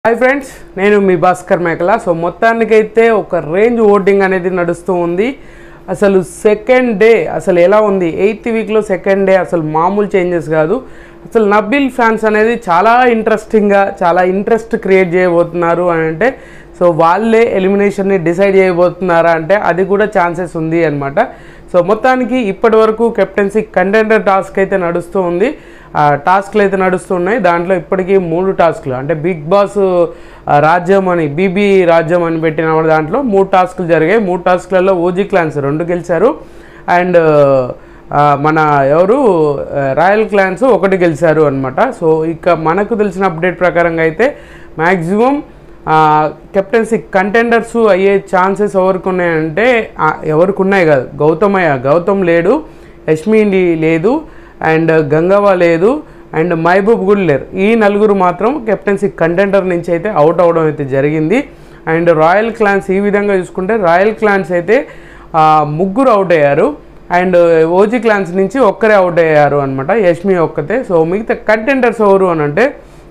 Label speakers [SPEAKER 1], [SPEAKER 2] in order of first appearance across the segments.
[SPEAKER 1] hi friends నేను మీ భాస్కర్ మేకల so మొత్తానికైతే ఒక రేంజ్ ఓటింగ్ అనేది నడుస్తూ ఉంది అసలు సెకండ్ డే అసలు ఎలా ఉంది ఎయిత్ వీక్లో సెకండ్ డే అసలు మామూలు చేంజెస్ కాదు అసలు నబిల్ ఫ్యాన్స్ అనేది చాలా ఇంట్రెస్టింగ్గా చాలా ఇంట్రెస్ట్ క్రియేట్ చేయబోతున్నారు అని అంటే సో వాళ్ళే ఎలిమినేషన్ని డిసైడ్ చేయబోతున్నారా అంటే అది కూడా ఛాన్సెస్ ఉంది అనమాట సో మొత్తానికి ఇప్పటి వరకు కెప్టెన్సీ కంటెండర్ టాస్క్ అయితే నడుస్తూ ఉంది ఆ టాస్క్లు అయితే నడుస్తున్నాయి దాంట్లో ఇప్పటికీ మూడు టాస్క్లు అంటే బిగ్ బాస్ ఆ, రాజ్యం అని బీబీ రాజ్యం అని పెట్టిన దాంట్లో మూడు టాస్క్లు జరిగాయి మూడు టాస్క్లలో ఓజీ క్లాన్స్ రెండు గెలిచారు అండ్ ఆ, మన ఎవరు ఆ, రాయల్ క్లాన్స్ ఒకటి గెలిచారు అనమాట సో ఇక మనకు తెలిసిన అప్డేట్ ప్రకారంగా అయితే మ్యాక్సిమం కెప్టెన్సీ కంటెండర్స్ అయ్యే ఛాన్సెస్ ఎవరికి ఉన్నాయంటే ఆ, ఎవరికి ఉన్నాయి కాదు గౌతమ్ అయ్య గౌతమ్ లేడు యష్మి లేదు అండ్ గంగవ్వ లేదు అండ్ మహబూబ్ కూడా లేరు ఈ నలుగురు మాత్రం కెప్టెన్సీ కంటెండర్ నుంచి అయితే అవుట్ అవడం అయితే జరిగింది అండ్ రాయల్ క్లాన్స్ ఈ విధంగా చూసుకుంటే రాయల్ క్లాన్స్ అయితే ఆ, ముగ్గురు అవుట్ అయ్యారు అండ్ ఓజీ క్లాన్స్ నుంచి ఒక్కరే అవుట్ అయ్యారు అనమాట యష్మి ఒక్కతే సో మిగతా కంటెండర్స్ ఎవరు అని అంటే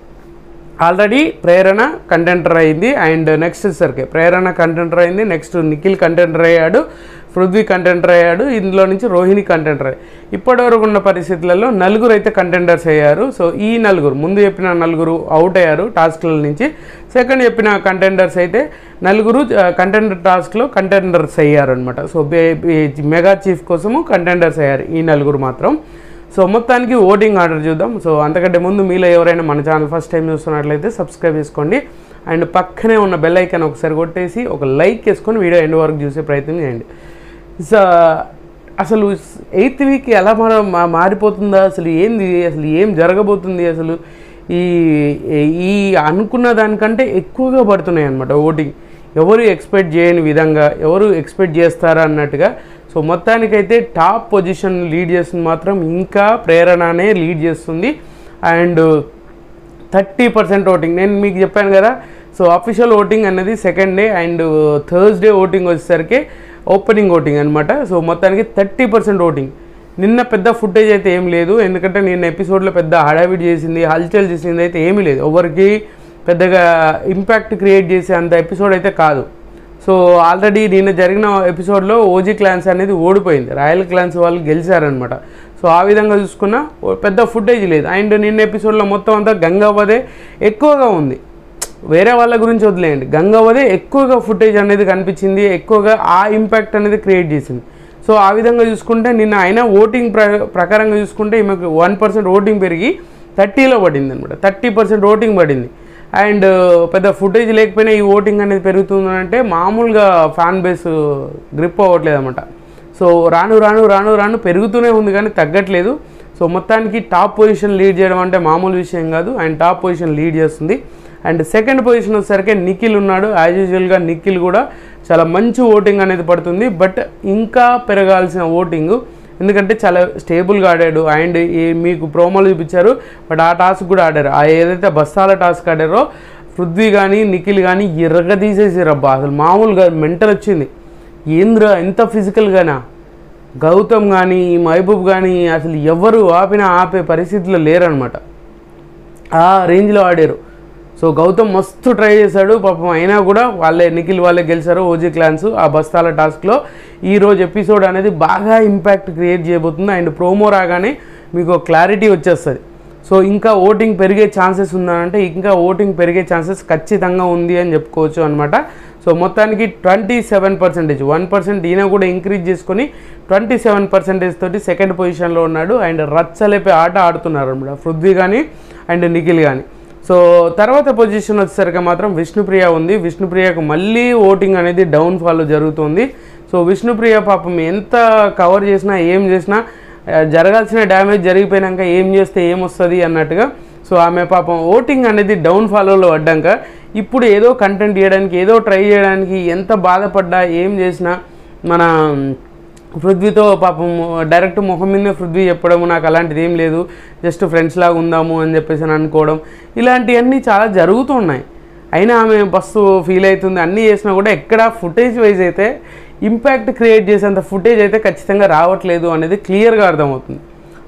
[SPEAKER 1] ఆల్రెడీ ప్రేరణ కంటెంటర్ అయింది అండ్ నెక్స్ట్ సరికి ప్రేరణ కంటెంటర్ అయింది నెక్స్ట్ నిఖిల్ కంటెంటర్ అయ్యాడు పృథ్వీ కంటెంటర్ అయ్యాడు ఇందులో నుంచి రోహిణి కంటెంటర్ అయ్యాడు ఇప్పటివరకు ఉన్న పరిస్థితులలో నలుగురు అయితే కంటెండర్స్ అయ్యారు సో ఈ నలుగురు ముందు చెప్పిన నలుగురు అవుట్ అయ్యారు టాస్క్ల నుంచి సెకండ్ చెప్పిన కంటెండర్స్ అయితే నలుగురు కంటెండర్ టాస్క్లో కంటెండర్స్ అయ్యారు అనమాట సో మెగా చీఫ్ కోసము కంటెండర్స్ అయ్యారు ఈ నలుగురు మాత్రం సో మొత్తానికి ఓటింగ్ ఆర్డర్ చూద్దాం సో అంతకంటే ముందు మీలో ఎవరైనా మన ఛానల్ ఫస్ట్ టైం చూస్తున్నట్లయితే సబ్స్క్రైబ్ చేసుకోండి అండ్ పక్కనే ఉన్న బెల్ ఐకాన్ ఒకసారి కొట్టేసి ఒక లైక్ చేసుకొని వీడియో ఎండ్ వరకు చూసే ప్రయత్నం చేయండి సో అసలు ఎయిత్ వీక్ ఎలా మన మా- మారిపోతుందా అసలు ఏంది అసలు ఏం జరగబోతుంది అసలు ఈ ఈ అనుకున్న దానికంటే ఎక్కువగా పడుతున్నాయి అనమాట ఓటింగ్ ఎవరు ఎక్స్పెక్ట్ చేయని విధంగా ఎవరు ఎక్స్పెక్ట్ చేస్తారా అన్నట్టుగా సో మొత్తానికైతే టాప్ పొజిషన్ లీడ్ చేస్తుంది మాత్రం ఇంకా ప్రేరణనే లీడ్ చేస్తుంది అండ్ థర్టీ పర్సెంట్ ఓటింగ్ నేను మీకు చెప్పాను కదా సో అఫీషియల్ ఓటింగ్ అనేది second day and Thursday voting వచ్చేసరికి ఓపెనింగ్ ఓటింగ్ అనమాట సో మొత్తానికి థర్టీ పర్సెంట్ ఓటింగ్ నిన్న పెద్ద ఫుటేజ్ అయితే ఏం లేదు ఎందుకంటే నిన్న ఎపిసోడ్లో పెద్ద హడావిడి చేసింది హల్చల్ చేసింది అయితే ఏమీ లేదు ఎవరికి పెద్దగా ఇంపాక్ట్ క్రియేట్ చేసే అంత ఎపిసోడ్ అయితే కాదు సో ఆల్రెడీ నిన్న జరిగిన ఎపిసోడ్లో ఓజీ క్లాన్స్ అనేది ఓడిపోయింది రాయల్ క్లాన్స్ వాళ్ళు గెలిచారనమాట సో ఆ విధంగా చూసుకున్న ఓ పెద్ద ఫుటేజ్ లేదు అండ్ నిన్న ఎపిసోడ్లో మొత్తం అంతా గంగావదే ఎక్కువగా ఉంది వేరే వాళ్ళ గురించి వదిలేయండి గంగావదే ఎక్కువగా ఫుటేజ్ అనేది కనిపించింది ఎక్కువగా ఆ ఇంపాక్ట్ అనేది క్రియేట్ చేసింది సో ఆ విధంగా చూసుకుంటే నిన్న అయినా ఓటింగ్ ప్ర ప్రకారంగా చూసుకుంటే ఈమెకు వన్ పర్సెంట్ ఓటింగ్ పెరిగి థర్టీలో పడింది అనమాట థర్టీ పర్సెంట్ ఓటింగ్ పడింది అండ్ పెద్ద ఫుటేజ్ లేకపోయినా ఈ ఓటింగ్ అనేది పెరుగుతుంది అంటే మామూలుగా ఫ్యాన్ బేస్ గ్రిప్ అవ్వట్లేదు అనమాట సో రాను రాను రాను రాను పెరుగుతూనే ఉంది కానీ తగ్గట్లేదు సో మొత్తానికి టాప్ పొజిషన్ లీడ్ చేయడం అంటే మామూలు విషయం కాదు అండ్ టాప్ పొజిషన్ లీడ్ చేస్తుంది అండ్ సెకండ్ పొజిషన్ వచ్చేసరికి నిఖిల్ ఉన్నాడు యాజ్ యూజువల్గా నిఖిల్ కూడా చాలా మంచి ఓటింగ్ అనేది పడుతుంది బట్ ఇంకా పెరగాల్సిన ఓటింగ్ ఎందుకంటే చాలా స్టేబుల్గా ఆడాడు అండ్ ఈ మీకు ప్రోమోలు చూపించారు బట్ ఆ టాస్క్ కూడా ఆడారు ఆ ఏదైతే బస్తాల టాస్క్ ఆడారో పృథ్వీ కానీ నిఖిల్ కానీ ఎర్రగా తీసేసి రబ్బా అసలు మామూలుగా మెంటల్ వచ్చింది ఏంద్ర ఎంత ఫిజికల్గానా గౌతమ్ కానీ మహబూబ్ కానీ అసలు ఎవరు ఆపినా ఆపే పరిస్థితిలో లేరనమాట ఆ రేంజ్లో ఆడారు సో గౌతమ్ మస్తు ట్రై చేశాడు పాపం అయినా కూడా వాళ్ళే నిఖిల్ వాళ్ళే గెలిచారు ఓజీ క్లాన్స్ ఆ బస్తాల టాస్క్లో ఈ రోజు ఎపిసోడ్ అనేది బాగా ఇంపాక్ట్ క్రియేట్ చేయబోతుంది అండ్ ప్రోమో రాగానే మీకు క్లారిటీ వచ్చేస్తుంది సో ఇంకా ఓటింగ్ పెరిగే ఛాన్సెస్ ఉందంటే ఇంకా ఓటింగ్ పెరిగే ఛాన్సెస్ ఖచ్చితంగా ఉంది అని చెప్పుకోవచ్చు అనమాట సో మొత్తానికి twenty seven percentage one percent ఈయన కూడా ఇంక్రీజ్ చేసుకొని ట్వంటీ సెవెన్ పర్సెంటేజ్ తోటి సెకండ్ పొజిషన్లో ఉన్నాడు అండ్ రచ్చలేపే ఆట ఆడుతున్నారు అనమాట పృథ్వీ కానీ అండ్ నిఖిల్ కానీ సో తర్వాత పొజిషన్ వచ్చేసరికి మాత్రం విష్ణుప్రియ ఉంది విష్ణుప్రియకు మళ్ళీ ఓటింగ్ అనేది డౌన్ఫాల్ జరుగుతుంది సో విష్ణుప్రియ పాపం ఎంత కవర్ చేసినా ఏం చేసినా ఆ, జరగాల్సిన డ్యామేజ్ జరిగిపోయినాక ఏం చేస్తే ఏమొస్తుంది అన్నట్టుగా సో ఆమె పాపం ఓటింగ్ అనేది డౌన్ ఫాలోలో పడ్డాక ఇప్పుడు ఏదో కంటెంట్ చేయడానికి ఏదో ట్రై చేయడానికి ఎంత బాధపడ్డా ఏం చేసినా మన పృథ్వీతో పాపం డైరెక్ట్ ముఖం మీదే పృథ్వీ చెప్పడము నాకు అలాంటిది ఏం లేదు జస్ట్ ఫ్రెండ్స్ లాగా ఉందాము అని చెప్పేసి అని అనుకోవడం ఇలాంటివన్నీ చాలా జరుగుతున్నాయి అయినా ఆమె బస్సు ఫీల్ అవుతుంది అన్నీ చేసినా కూడా ఎక్కడ ఫుటేజ్ వైజ్ అయితే ఇంపాక్ట్ క్రియేట్ చేసేంత ఫుటేజ్ అయితే ఖచ్చితంగా రావట్లేదు అనేది క్లియర్గా అర్థమవుతుంది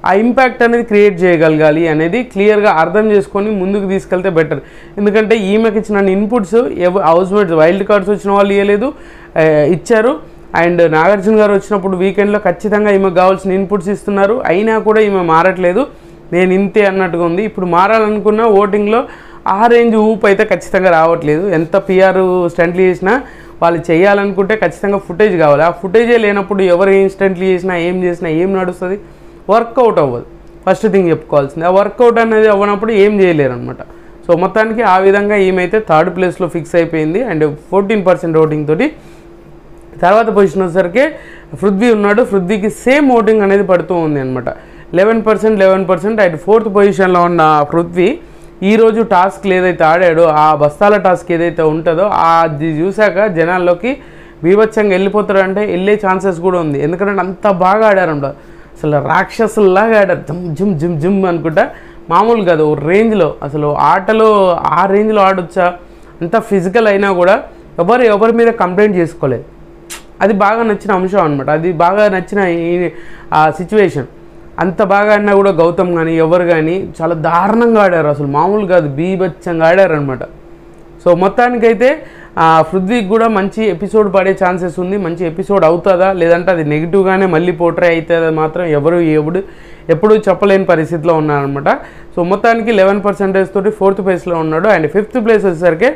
[SPEAKER 1] ఆ ఇంపాక్ట్ అనేది క్రియేట్ చేయగలగాలి అనేది క్లియర్గా అర్థం చేసుకొని ముందుకు తీసుకెళ్తే బెటర్ ఎందుకంటే ఈమెకి ఇచ్చిన inputs house mates wild cards వచ్చిన వాళ్ళు ఇవ్వలేదు ఆ, ఇచ్చారు అండ్ నాగార్జున గారు వచ్చినప్పుడు వీకెండ్లో ఖచ్చితంగా ఈమెకు కావాల్సిన ఇన్పుట్స్ ఇస్తున్నారు అయినా కూడా ఈమె మారట్లేదు నేను ఇంతే అన్నట్టుగా ఉంది ఇప్పుడు మారాలనుకున్న ఓటింగ్లో ఆ రేంజ్ ఊపు అయితే ఖచ్చితంగా రావట్లేదు ఎంత పిఆర్ స్టంట్లు చేసినా వాళ్ళు చేయాలనుకుంటే ఖచ్చితంగా ఫుటేజ్ కావాలి ఆ ఫుటేజే లేనప్పుడు ఎవరు ఇన్స్టెంట్లీ చేసినా ఏం చేసినా ఏం నడుస్తుంది వర్కౌట్ అవ్వదు ఫస్ట్ థింగ్ చెప్పుకోవాల్సింది ఆ వర్కౌట్ అనేది అవ్వనప్పుడు ఏం చేయలేరు అనమాట సో మొత్తానికి ఆ విధంగా ఈమెయితే థర్డ్ ప్లేస్లో ఫిక్స్ అయిపోయింది అండ్ ఫోర్టీన్ పర్సెంట్ ఓటింగ్ తోటి తర్వాత పొజిషన్ వచ్చేసరికి పృథ్వీ ఉన్నాడు పృథ్వీకి సేమ్ ఓటింగ్ అనేది పడుతూ ఉంది అనమాట eleven percent eleven percent and fourth పొజిషన్లో ఉన్న పృథ్వీ ఈరోజు టాస్క్ ఏదైతే ఆడాడో ఆ బస్తాల టాస్క్ ఏదైతే ఉంటుందో అది చూశాక జనాల్లోకి బీభత్సంగా వెళ్ళిపోతారంటే వెళ్ళే ఛాన్సెస్ కూడా ఉంది ఎందుకంటే అంత బాగా ఆడారంట అసలు రాక్షసుల్లాగా ఆడారు జమ్ జిమ్ జిమ్ జిమ్ అనుకుంటా మామూలు కాదు ఓ రేంజ్లో అసలు ఆటలో ఆ రేంజ్లో ఆడొచ్చా అంత ఫిజికల్ అయినా కూడా ఎవరు ఎవరి మీద కంప్లైంట్ చేసుకోలేదు అది బాగా నచ్చిన అంశం అనమాట అది బాగా నచ్చిన ఈ- ఆ సిచ్యువేషన్ అంత బాగా ఆడినా కూడా గౌతమ్ కానీ ఎవరు కానీ చాలా దారుణంగా ఆడారు అసలు మామూలు కాదు బీభత్సంగా ఆడారు అనమాట సో మొత్తానికైతే ఆ, పృథ్వీకి కూడా మంచి ఎపిసోడ్ పడే ఛాన్సెస్ ఉంది మంచి ఎపిసోడ్ అవుతుందా లేదంటే అది నెగిటివ్గానే మళ్ళీ పోట్రే అవుతుందా మాత్రం ఎవరు ఎప్పుడు ఎప్పుడు చెప్పలేని పరిస్థితిలో ఉన్నారనమాట సో మొత్తానికి లెవెన్ పర్సెంటేజ్ తోటి ఫోర్త్ ప్లేస్లో ఉన్నాడు అండ్ ఫిఫ్త్ ప్లేస్ వచ్చేసరికి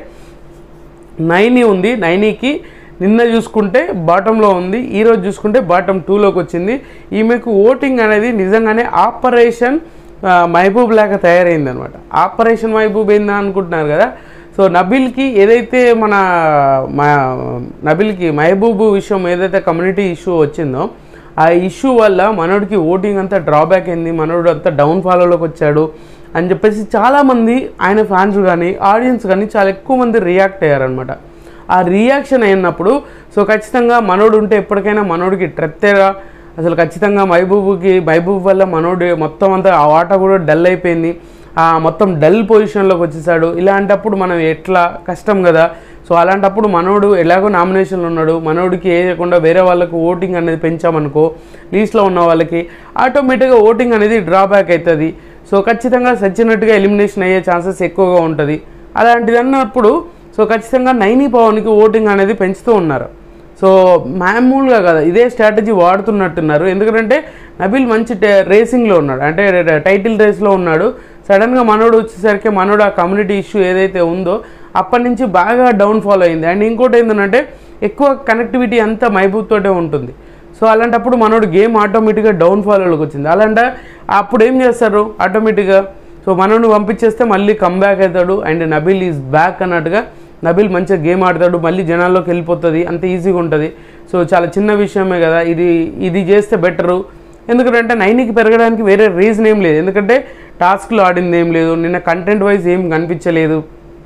[SPEAKER 1] నైనీ ఉంది నైనీకి నిన్న చూసుకుంటే బాటంలో ఉంది ఈరోజు చూసుకుంటే బాటం టూలోకి వచ్చింది ఈమెకు ఓటింగ్ అనేది నిజంగానే ఆపరేషన్ ఆ, మహబూబ్ లాగా తయారైంది అనమాట ఆపరేషన్ మహబూబ్ ఏందా అనుకుంటున్నారు కదా సో నబిల్కి ఏదైతే మన మా- నబిల్కి మహబూబ్ విషయం ఏదైతే కమ్యూనిటీ ఇష్యూ వచ్చిందో ఆ ఇష్యూ వల్ల మనోడికి ఓటింగ్ అంతా డ్రాబ్యాక్ అయింది మనోడు అంతా డౌన్ ఫాలోలోకి వచ్చాడు అని చెప్పేసి చాలామంది ఆయన ఫ్యాన్స్ కానీ ఆడియన్స్ కానీ చాలా ఎక్కువ మంది రియాక్ట్ అయ్యారనమాట ఆ రియాక్షన్ అయినప్పుడు సో ఖచ్చితంగా మనోడు ఉంటే ఎప్పటికైనా మనోడికి ట్రెత్తేరా అసలు ఖచ్చితంగా మహబూబ్కి మహబూబ్ వల్ల మనోడు మొత్తం అంతా ఆ ఆట కూడా డల్ అయిపోయింది ఆ మొత్తం డల్ పొజిషన్లోకి వచ్చేసాడు ఇలాంటప్పుడు మనం ఎట్లా కష్టం కదా సో అలాంటప్పుడు మనోడు ఎలాగో నామినేషన్లో ఉన్నాడు మనోడికి వేయకుండా వేరే వాళ్ళకు ఓటింగ్ అనేది పెంచామనుకో లీస్ట్లో ఉన్న వాళ్ళకి ఆటోమేటిక్గా ఓటింగ్ అనేది డ్రాబ్యాక్ అవుతుంది సో ఖచ్చితంగా సచ్చినట్టుగా ఎలిమినేషన్ అయ్యే ఛాన్సెస్ ఎక్కువగా ఉంటుంది అలాంటిది అన్నప్పుడు సో ఖచ్చితంగా నైనీ పవన్కి ఓటింగ్ అనేది పెంచుతూ ఉన్నారు సో మామూలుగా కదా ఇదే స్ట్రాటజీ వాడుతున్నట్టున్నారు ఎందుకంటే నబిల్ మంచి టే- రేసింగ్లో ఉన్నాడు అంటే ట- టైటిల్ రేస్లో ఉన్నాడు సడన్గా మనోడు వచ్చేసరికి మనోడు ఆ కమ్యూనిటీ ఇష్యూ ఏదైతే ఉందో అప్పటి నుంచి బాగా డౌన్ ఫాల్ అయింది అండ్ ఇంకోటి ఏంటంటే ఎక్కువ కనెక్టివిటీ అంతా మహబూబ్ తోటే ఉంటుంది సో అలాంటప్పుడు మనోడు గేమ్ ఆటోమేటిక్గా డౌన్ ఫాలోలోకి వచ్చింది అలాంట అప్పుడు ఏం చేస్తారు ఆటోమేటిక్గా సో మనోడిని పంపించేస్తే మళ్ళీ కమ్బ్యాక్ అవుతాడు అండ్ నబిల్ ఈజ్ బ్యాక్ అన్నట్టుగా నబిల్ మంచిగా గేమ్ ఆడతాడు మళ్ళీ జనాల్లోకి వెళ్ళిపోతుంది అంత ఈజీగా ఉంటుంది సో చాలా చిన్న విషయమే కదా ఇది ఇది చేస్తే బెటరు ఎందుకంటే నైన్కి పెరగడానికి వేరే రీజన్ ఏం లేదు ఎందుకంటే టాస్క్లో ఆడింది ఏం లేదు నిన్న కంటెంట్ వైజ్ ఏం కనిపించలేదు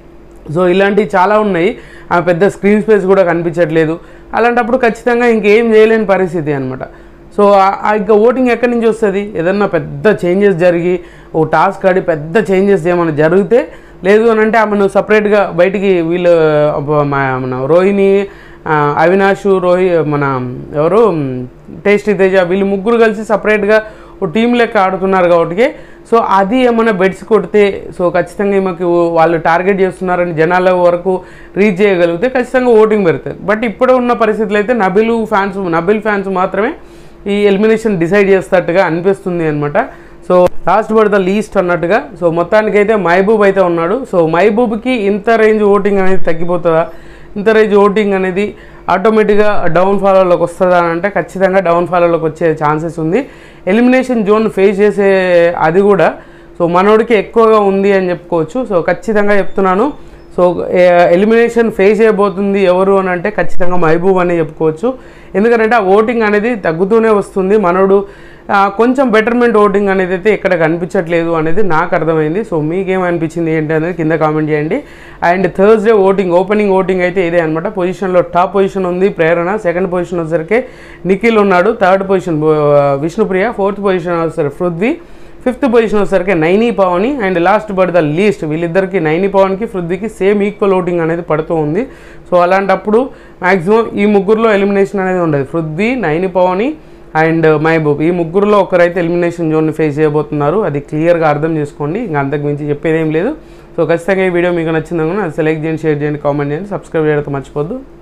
[SPEAKER 1] సో ఇలాంటివి చాలా ఉన్నాయి ఆ పెద్ద స్క్రీన్ స్పేస్ కూడా కనిపించట్లేదు అలాంటప్పుడు ఖచ్చితంగా ఇంకేం చేయలేని పరిస్థితి అనమాట సో ఆ- ఆ ఇంకా ఓటింగ్ ఎక్కడి నుంచి వస్తుంది ఏదన్నా పెద్ద చేంజెస్ జరిగి ఓ టాస్క్ ఆడి పెద్ద చేంజెస్ ఏమైనా జరిగితే లేదు అని అంటే ఆమెను సపరేట్గా బయటికి వీళ్ళు అబ్బ- మా- మన రోహిణి ఆ, అవినాష్ రోహి మన ఎవరు టేస్టీ తేజ వీళ్ళు ముగ్గురు కలిసి సపరేట్గా ఓ టీం లెక్క ఆడుతున్నారు కాబట్టి సో అది ఏమైనా బెడ్స్ కొడితే సో ఖచ్చితంగా ఈమెకి వాళ్ళు టార్గెట్ చేస్తున్నారని జనాల వరకు రీచ్ చేయగలిగితే ఖచ్చితంగా ఓటింగ్ పెరుగుతుంది బట్ ఇప్పుడు ఉన్న పరిస్థితులు అయితే నబిల్ ఫ్యాన్స్ నబిల్ ఫ్యాన్స్ మాత్రమే ఈ ఎలిమినేషన్ డిసైడ్ చేస్తట్టుగా అనిపిస్తుంది అనమాట so last but the least అన్నట్టుగా సో మొత్తానికైతే మహబూబ్ అయితే ఉన్నాడు సో మహబూబ్కి ఇంత రేంజ్ ఓటింగ్ అనేది తగ్గిపోతుందా ఇంత రేంజ్ ఓటింగ్ అనేది ఆటోమేటిక్గా డౌన్ ఫాలోలోకి వస్తుందా అని అంటే ఖచ్చితంగా డౌన్ ఫాలోలోకి వచ్చే ఛాన్సెస్ ఉంది ఎలిమినేషన్ జోన్ ఫేస్ చేసే అది కూడా సో మనోడికి ఎక్కువగా ఉంది అని చెప్పుకోవచ్చు సో ఖచ్చితంగా చెప్తున్నాను సో ఎలిమినేషన్ ఫేస్ చేయబోతుంది ఎవరు అని అంటే ఖచ్చితంగా మహబూబ్ అని చెప్పుకోవచ్చు ఎందుకంటే ఆ ఓటింగ్ అనేది తగ్గుతూనే వస్తుంది మనోడు ఆ, కొంచెం బెటర్మెంట్ ఓటింగ్ అనేది అయితే ఇక్కడ కనిపించట్లేదు అనేది నాకు అర్థమైంది సో మీకేమనిపించింది ఏంటి అనేది కింద కామెంట్ చేయండి and Thursday voting opening voting అయితే ఇదే అనమాట పొజిషన్లో టాప్ పొజిషన్ ఉంది ప్రేరణ సెకండ్ పొజిషన్ వచ్చేసరికి నిఖిల్ ఉన్నాడు third position Vishnupriya fourth position వచ్చేసరికి పృథ్వీ ఫిఫ్త్ పొజిషన్ వచ్చేసరికి Naini Pavani and last but the least వీళ్ళిద్దరికి నైనీ పవన్కి పృథ్వీకి సేమ్ ఈక్వల్ ఓటింగ్ అనేది పడుతూ ఉంది సో అలాంటప్పుడు మ్యాక్సిమం ఈ ముగ్గురులో ఎలిమినేషన్ అనేది ఉండదు పృథ్వీ నైని పవని అండ్ మహబూబ్ ఈ ముగ్గురులో ఒకరైతే ఎలిమినేషన్ జోన్ని ఫేస్ చేయబోతున్నారు అది క్లియర్గా అర్థం చేసుకోండి ఇంకా అంతకు మించి చెప్పేది ఏం లేదు సో ఖచ్చితంగా ఈ వీడియో మీకు నచ్చిందనుకున్నా అది సెలెక్ట్ చేయండి షేర్ చేయండి కామెంట్ చేయండి సబ్స్క్రైబ్ చేయడం మర్చిపోద్దు